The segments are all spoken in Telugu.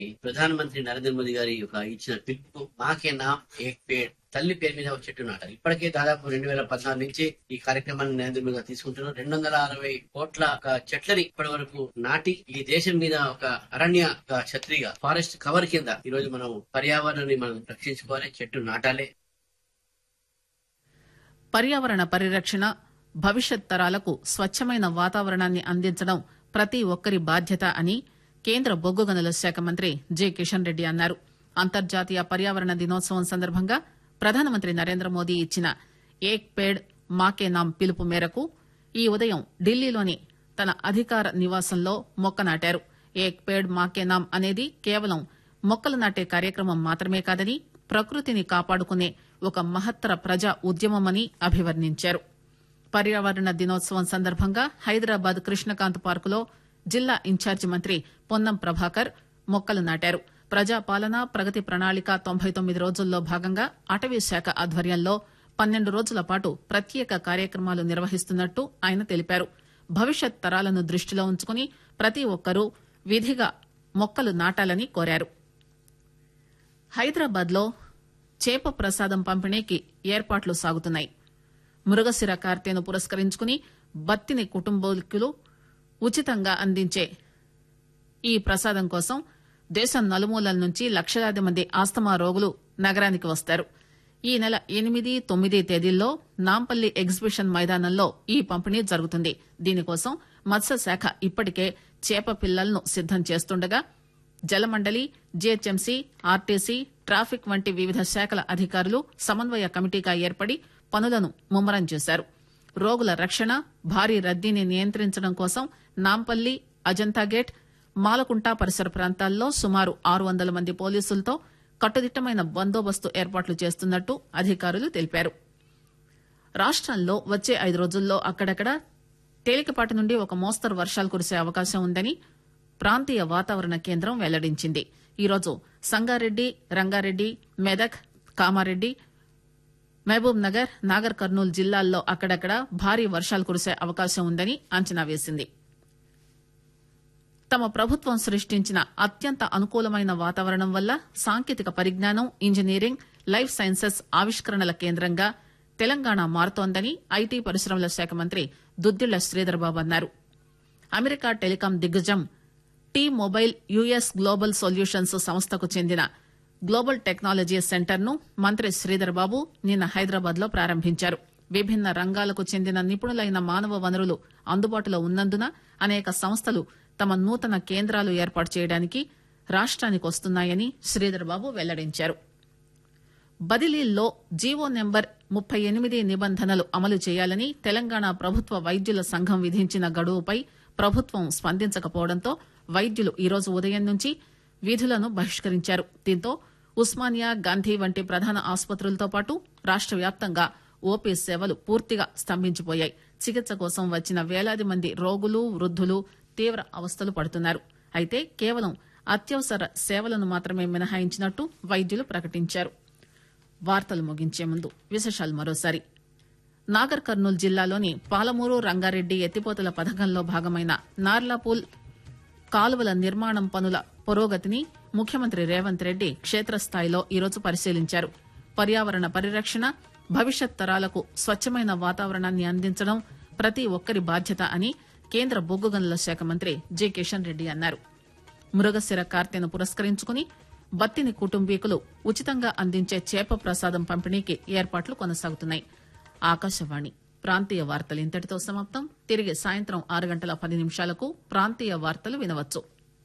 ప్రధానమంత్రి నరేంద్ర మోదీ గారి యొక్క ఇచ్చిన పిలుపు మాకే నా ఏక్ పేడ్ తల్లి పేరు మీద ఒక చెట్టు నాటాలి ఇప్పటికే దాదాపు రెండు వేల పద్నాలుగు నుంచి ఈ కార్యక్రమాన్ని నరేంద్ర మోదీ గారు తీసుకుంటున్నారు రెండు వందల అరవై కోట్ల ఒక చెట్లని ఇప్పటి వరకు నాటి ఈ దేశం మీద ఒక అరణ్య ఒక ఛత్రిగా ఫారెస్ట్ కవర్ కింద ఈ రోజు మనం పర్యావరణాన్ని మనం రక్షించుకోవాలి చెట్టు నాటాలి పర్యావరణ పరిరక్షణ భవిష్యత్ తరాలకు స్వచ్ఛమైన వాతావరణాన్ని అందించడం ప్రతి ఒక్కరి బాధ్యత అని కేంద్ర బొగ్గు గనుల శాఖ మంత్రి జె కిషన్ రెడ్డి అన్నారు అంతర్జాతీయ పర్యావరణ దినోత్సవం సందర్భంగా ప్రధానమంత్రి నరేంద్ర మోదీ ఇచ్చిన ఏక్ పేడ్ మాకే నామ్ పిలుపు మేరకు ఈ ఉదయం ఢిల్లీలోని తన అధికార నివాసంలో మొక్క నాటారు ఏక్ పేడ్ మాకే నామ్ అనేది కేవలం మొక్కలు నాటే కార్యక్రమం మాత్రమే కాదని ప్రకృతిని కాపాడుకునే ఒక మహత్తర ప్రజా ఉద్యమమని అభివర్ణించారు పర్యావరణ దినోత్సవం సందర్భంగా హైదరాబాద్ కృష్ణకాంత్ పార్కులో జిల్లా ఇన్ఛార్జి మంత్రి పొన్నం ప్రభాకర్ మొక్కలు నాటారు ప్రజాపాలన ప్రగతి ప్రణాళిక తొంభై తొమ్మిది రోజుల్లో భాగంగా అటవీ శాఖ ఆధ్వర్యంలో పన్నెండు రోజుల పాటు ప్రత్యేక కార్యక్రమాలు నిర్వహిస్తున్నట్టు ఆయన తెలిపారు భవిష్యత్ తరాలను దృష్టిలో ఉంచుకుని ప్రతి ఒక్కరూ విధిగా మొక్కలు నాటాలని కోరారు హైదరాబాద్ లో చేప ప్రసాదం పంపిణీకి ఏర్పాట్లు సాగుతున్నాయి మృగశిర కార్తెను పురస్కరించుకుని బత్తిని కుటుంబీకులు ఉచితంగా అందించే ఈ ప్రసాదం కోసం దేశం నలుమూలల నుంచి లక్షలాది మంది ఆస్తమా రోగులు నగరానికి వస్తారు ఈ నెల ఎనిమిది తొమ్మిది తేదీల్లో నాంపల్లి ఎగ్జిబిషన్ మైదానంలో ఈ పంపిణీ జరుగుతుంది దీనికోసం మత్స్యశాఖ ఇప్పటికే చేప పిల్లలను సిద్దం చేస్తుండగా జలమండలి జీహెచ్ఎంసీ ఆర్టీసీ ట్రాఫిక్ వంటి వివిధ శాఖల అధికారులు సమన్వయ కమిటీగా ఏర్పడి పనులను ముమ్మరం చేశారు రోగుల రక్షణ భారీ రద్దీని నియంత్రించడం కోసం నాంపల్లి అజంతా గేట్ మాలకుంట పరిసర ప్రాంతాల్లో సుమారు ఆరు వందల మంది పోలీసులతో కట్టుదిట్టమైన బందోబస్తు ఏర్పాట్లు చేస్తున్నట్టు అధికారులు తెలిపారు రాష్టంలో వచ్చే ఐదు రోజుల్లో అక్కడక్కడ తేలికపాటి నుండి ఒక మోస్తరు వర్షాలు కురిసే అవకాశం ఉందని ప్రాంతీయ వాతావరణ కేంద్రం వెల్లడించింది ఈరోజు సంగారెడ్డి రంగారెడ్డి మెదక్ కామారెడ్డి మహబూబ్ నగర్ నాగర్ కర్నూలు జిల్లాల్లో అక్కడక్కడ భారీ వర్షాలు కురిసే అవకాశం ఉందని అంచనా వేసింది తమ ప్రభుత్వం సృష్టించిన అత్యంత అనుకూలమైన వాతావరణం వల్ల సాంకేతిక పరిజ్ఞానం ఇంజనీరింగ్ లైఫ్ సైన్సెస్ ఆవిష్కరణల కేంద్రంగా తెలంగాణ మారుతోందని ఐటీ పరిశ్రమల శాఖ మంత్రి దుద్దిళ్ల శ్రీధర్బాబు అన్నారు అమెరికా టెలికాం దిగ్గజం T mobile US global solutions సంస్థకు చెందిన గ్లోబల్ టెక్నాలజీ సెంటర్ ను మంత్రి శ్రీధర్బాబు నిన్న హైదరాబాద్ లో ప్రారంభించారు విభిన్న రంగాలకు చెందిన నిపుణులైన మానవ వనరులు అందుబాటులో ఉన్నందున అనేక సంస్థలు తమ నూతన కేంద్రాలు ఏర్పాటు చేయడానికి రాష్ట్రానికి వస్తున్నాయని శ్రీధర్బాబు వెల్లడించారు బదిలీల్లో జీవో నెంబర్ ముప్పై ఎనిమిది నిబంధనలు అమలు చేయాలని తెలంగాణ ప్రభుత్వ వైద్యుల సంఘం విధించిన గడువుపై ప్రభుత్వం స్పందించకపోవడంతో వైద్యులు ఈరోజు ఉదయం నుంచి విధులను బహిష్కరించారు దీంతో ఉస్మానియా గాంధీ వంటి ప్రధాన ఆసుపత్రులతో పాటు రాష్ట వ్యాప్తంగా ఓపీ సేవలు పూర్తిగా స్తంభించిపోయాయి చికిత్స కోసం వచ్చిన వేలాది మంది రోగులు వృద్దులు తీవ్ర అవస్థలు పడుతున్నారు అయితే కేవలం అత్యవసర సేవలను మాత్రమే మినహాయించినట్టు వైద్యులు ప్రకటించారు వార్తలు ముగించే ముందు విశేషాలు మరోసారి నాగర్ కర్నూలు జిల్లాలోని పాలమూరు రంగారెడ్డి ఎత్తిపోతల పథకంలో భాగమైన నార్లాపూల్ కాలువల నిర్మాణం పనుల పురోగతిని ముఖ్యమంత్రి రేవంత్ రెడ్డి క్షేత్రస్థాయిలో ఈరోజు పరిశీలించారు పర్యావరణ పరిరక్షణ భవిష్యత్ తరాలకు స్వచ్ఛమైన వాతావరణాన్ని అందించడం ప్రతి ఒక్కరి బాధ్యత అని కేంద్ర బొగ్గు గనుల శాఖ మంత్రి జె కిషన్ రెడ్డి అన్నారు మృగశిర కార్తెను పురస్కరించుకుని బత్తిని కుటుంబీకులు ఉచితంగా అందించే చేప ప్రసాదం పంపిణీకి ఏర్పాట్లు కొనసాగుతున్నాయి ఆకాశవాణి ప్రాంతీయ వార్తలు ఇంతటితో సమాప్తం తిరిగి సాయంత్రం ఆరు గంటల పది నిమిషాలకు ప్రాంతీయ వార్తలు వినవచ్చు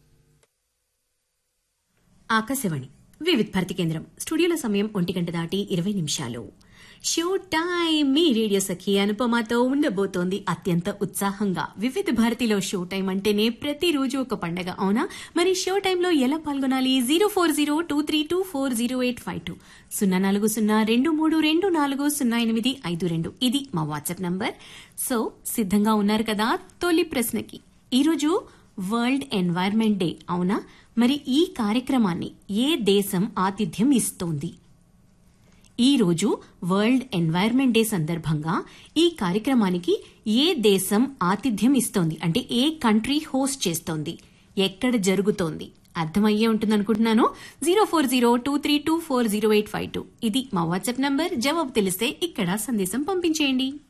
ఆకాశవాణి వివిధ భారతి కేంద్రం స్టూడియోలో సమయం ఒంటి గంట దాటి ఇరవై నిమిషాలు షో టైం మీ రేడియో సఖి అనుపమతో ఉండబోతోంది అత్యంత ఉత్సాహంగా వివిధ భారతిలో షో టైం అంటేనే ప్రతిరోజు ఒక పండగ అవునా మరి షో టైంలో ఎలా పాల్గొనాలి zero four zero two three two four zero eight five two సున్నా నాలుగు సున్నా రెండు మూడు రెండు నాలుగు సున్నా ఎనిమిది ఐదు రెండు ఇది మా వాట్సాప్ నంబర్ సో సిద్ధంగా ఉన్నారు కదా తొలి ప్రశ్నకి ఈరోజు వరల్డ్ ఎన్వైర్న్మెంట్ డే అవునా మరి ఈ కార్యక్రమాన్ని ఏ దేశం ఆతిథ్యం ఇస్తోంది ఈ రోజు వరల్డ్ ఎన్వైర్న్మెంట్ డే సందర్భంగా ఈ కార్యక్రమానికి ఏ దేశం ఆతిథ్యం ఇస్తోంది అంటే ఏ కంట్రీ హోస్ట్ చేస్తోంది ఎక్కడ జరుగుతోంది అర్థమయ్యే ఉంటుంది అనుకుంటున్నాను zero four zero two three two four zero eight five two ఇది మా వాట్సాప్ నంబర్ జవాబు తెలిస్తే ఇక్కడ సందేశం పంపించేయండి